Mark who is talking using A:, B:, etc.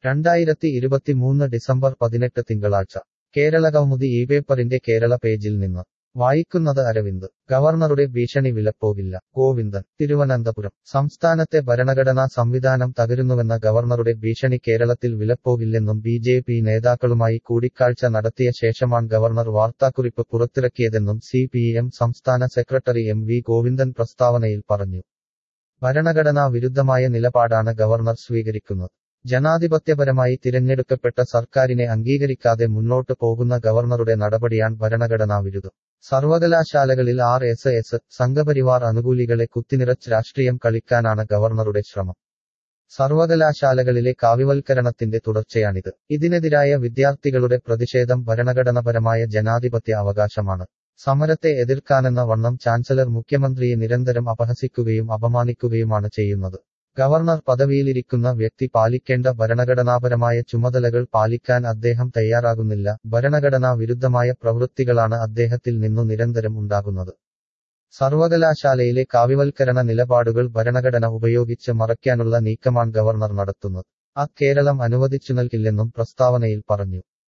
A: രണ്ടായിരത്തി ഇരുപത്തിമൂന്ന് ഡിസംബർ പതിനെട്ട് തിങ്കളാഴ്ച കേരളകൗമുദി ഈ പേപ്പറിന്റെ കേരള പേജിൽ നിന്ന് വായിക്കുന്നത് അരവിന്ദ് ഗവർണറുടെ ഭീഷണി വിലപ്പോകില്ല ഗോവിന്ദൻ തിരുവനന്തപുരം സംസ്ഥാനത്തെ ഭരണഘടനാ സംവിധാനം തകരുന്നുവെന്ന ഗവർണറുടെ ഭീഷണി കേരളത്തിൽ വിലപ്പോകില്ലെന്നും ബി ജെ പി നേതാക്കളുമായി കൂടിക്കാഴ്ച നടത്തിയ ശേഷമാണ് ഗവർണർ വാർത്താക്കുറിപ്പ് പുറത്തിറക്കിയതെന്നും സി പി എം സംസ്ഥാന സെക്രട്ടറി എം വി ഗോവിന്ദൻ പ്രസ്താവനയിൽ പറഞ്ഞു ഭരണഘടനാ വിരുദ്ധമായ നിലപാടാണ് ഗവർണർ സ്വീകരിക്കുന്നത് ജനാധിപത്യപരമായി തിരഞ്ഞെടുക്കപ്പെട്ട സർക്കാരിനെ അംഗീകരിക്കാതെ മുന്നോട്ട് പോകുന്ന ഗവർണറുടെ നടപടിയാണ് ഭരണഘടനാ വിരുദ്ധം സർവകലാശാലകളിൽ ആർ എസ് എസ് സംഘപരിവാർ അനുകൂലികളെ കുത്തിനിറച്ച് രാഷ്ട്രീയം കളിക്കാനാണ് ഗവർണറുടെ ശ്രമം സർവകലാശാലകളിലെ കാവ്യവൽക്കരണത്തിന്റെ തുടർച്ചയാണിത് ഇതിനെതിരായ വിദ്യാർത്ഥികളുടെ പ്രതിഷേധം ഭരണഘടനാപരമായ ജനാധിപത്യ അവകാശമാണ് സമരത്തെ എതിർക്കാനെന്ന വണ്ണം ചാൻസലർ മുഖ്യമന്ത്രിയെ നിരന്തരം അപഹസിക്കുകയും അപമാനിക്കുകയുമാണ് ചെയ്യുന്നത് ഗവർണർ പദവിയിലിരിക്കുന്ന വ്യക്തി പാലിക്കേണ്ട ഭരണഘടനാപരമായ ചുമതലകൾ പാലിക്കാൻ അദ്ദേഹം തയ്യാറാകുന്നില്ല ഭരണഘടനാ വിരുദ്ധമായ പ്രവൃത്തികളാണ് അദ്ദേഹത്തിൽ നിന്നു നിരന്തരം ഉണ്ടാകുന്നത് സർവകലാശാലയിലെ കാവ്യവൽക്കരണ നിലപാടുകൾ ഭരണഘടന ഉപയോഗിച്ച് മറയ്ക്കാനുള്ള നീക്കമാണ് ഗവർണർ നടത്തുന്നത് ആ കേരളം അനുവദിച്ചു നൽകില്ലെന്നും പ്രസ്താവനയിൽ പറഞ്ഞു